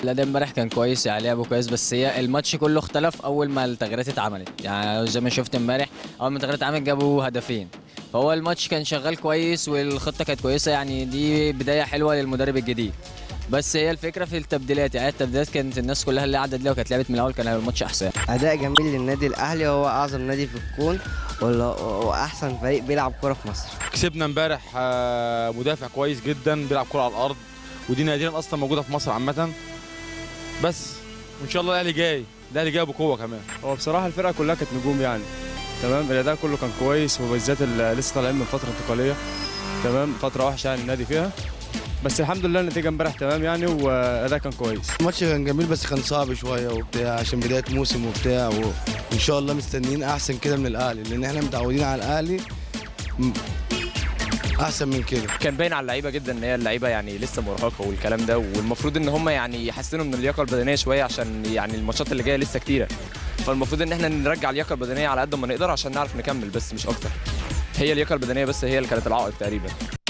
الاداء امبارح كان كويس يعني لعبه كويس بس هي الماتش كله اختلف اول ما التغييرات اتعملت يعني زي ما شفت امبارح اول ما التغييرات اتعملت جابوا هدفين فهو الماتش كان شغال كويس والخطه كانت كويسه يعني دي بدايه حلوه للمدرب الجديد بس هي الفكره في التبديلات يعني التبديلات كانت الناس كلها اللي قعدت لو كانت لعبت من الاول كان هيبقى الماتش احسن اداء جميل للنادي الاهلي هو اعظم نادي في الكون ولا- واحسن فريق بيلعب كره في مصر كسبنا امبارح آه، مدافع كويس جدا بيلعب كرة على الارض ودي نادرا اصلا موجوده في مصر عامه بس وان شاء الله الاهلي جاي الاهلي جاي بقوه كمان هو بصراحه الفرقه كلها كانت نجوم يعني تمام الاداء كله كان كويس وبالذات اللي لسه طالعين من فتره انتقاليه تمام فتره وحشه يعني النادي فيها بس الحمد لله النتيجه امبارح تمام يعني والاداء كان كويس الماتش كان جميل بس كان صعب شويه وبتاع عشان بدايه موسم وبتاع و- وان شاء الله مستنيين احسن كده من الاهلي لان احنا متعودين على الاهلي م- احسن من كده كان باين على اللعيبه جدا ان هي اللعيبه يعني لسه مرهقه والكلام ده والمفروض ان هم يعني يحسنوا من اللياقه البدنيه شويه عشان يعني الماتشات اللي جايه لسه كتيره فالمفروض ان احنا نرجع اللياقه البدنيه على قد ما نقدر عشان نعرف نكمل بس مش اكتر هي اللياقه البدنيه بس هي اللي كانت العائق تقريبا